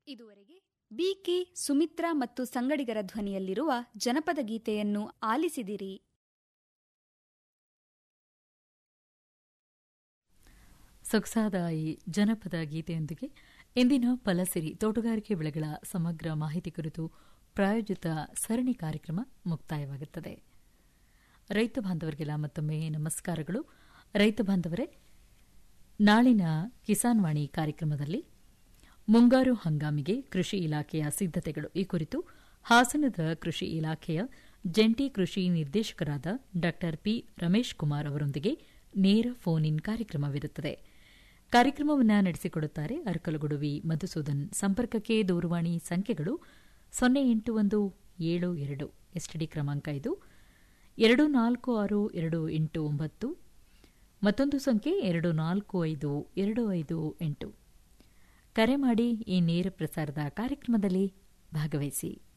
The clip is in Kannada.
ಇದುವರೆಗೆ ಬಿಕೆ ಸುಮಿತ್ರಾ ಮತ್ತು ಸಂಗಡಿಗರ ಧ್ವನಿಯಲ್ಲಿರುವ ಜನಪದ ಗೀತೆಯನ್ನು ಆಲಿಸಿದಿರಿ ಸೊಗಸಾದ ಈ ಜನಪದ ಗೀತೆಯೊಂದಿಗೆ ಇಂದಿನ ಫಲಸಿರಿ ತೋಟಗಾರಿಕೆ ಬೆಳೆಗಳ ಸಮಗ್ರ ಮಾಹಿತಿ ಕುರಿತು ಪ್ರಾಯೋಜಿತ ಸರಣಿ ಕಾರ್ಯಕ್ರಮ ಮುಕ್ತಾಯವಾಗುತ್ತದೆ ರೈತ ಬಾಂಧವರಿಗೆಲ್ಲ ಮತ್ತೊಮ್ಮೆ ನಮಸ್ಕಾರಗಳು ರೈತ ಬಾಂಧವರೇ ನಾಳಿನ ಕಿಸಾನ್ ವಾಣಿ ಕಾರ್ಯಕ್ರಮದಲ್ಲಿ ಮುಂಗಾರು ಹಂಗಾಮಿಗೆ ಕೃಷಿ ಇಲಾಖೆಯ ಸಿದ್ದತೆಗಳು ಈ ಕುರಿತು ಹಾಸನದ ಕೃಷಿ ಇಲಾಖೆಯ ಜಂಟಿ ಕೃಷಿ ನಿರ್ದೇಶಕರಾದ ಡಾ ಪಿ ರಮೇಶ್ ಕುಮಾರ್ ಅವರೊಂದಿಗೆ ನೇರ ಫೋನ್ ಇನ್ ಕಾರ್ಯಕ್ರಮವಿರುತ್ತದೆ ಕಾರ್ಯಕ್ರಮವನ್ನು ನಡೆಸಿಕೊಡುತ್ತಾರೆ ಅರಕಲಗುಡುವಿ ಮಧುಸೂದನ್ ಸಂಪರ್ಕಕ್ಕೆ ದೂರವಾಣಿ ಸಂಖ್ಯೆಗಳು ಸೊನ್ನೆ ಎಂಟು ಒಂದು ಏಳು ಎರಡು ಎಸ್ಟಿಡಿ ಕ್ರಮಾಂಕ ಇದು ಎರಡು ನಾಲ್ಕು ಆರು ಎರಡು ಎಂಟು ಒಂಬತ್ತು ಮತ್ತೊಂದು ಸಂಖ್ಯೆ ಎರಡು ನಾಲ್ಕು ಐದು ಎರಡು ಐದು ಎಂಟು ಕರೆ ಮಾಡಿ ಈ ನೇರ ಪ್ರಸಾರದ ಕಾರ್ಯಕ್ರಮದಲ್ಲಿ ಭಾಗವಹಿಸಿ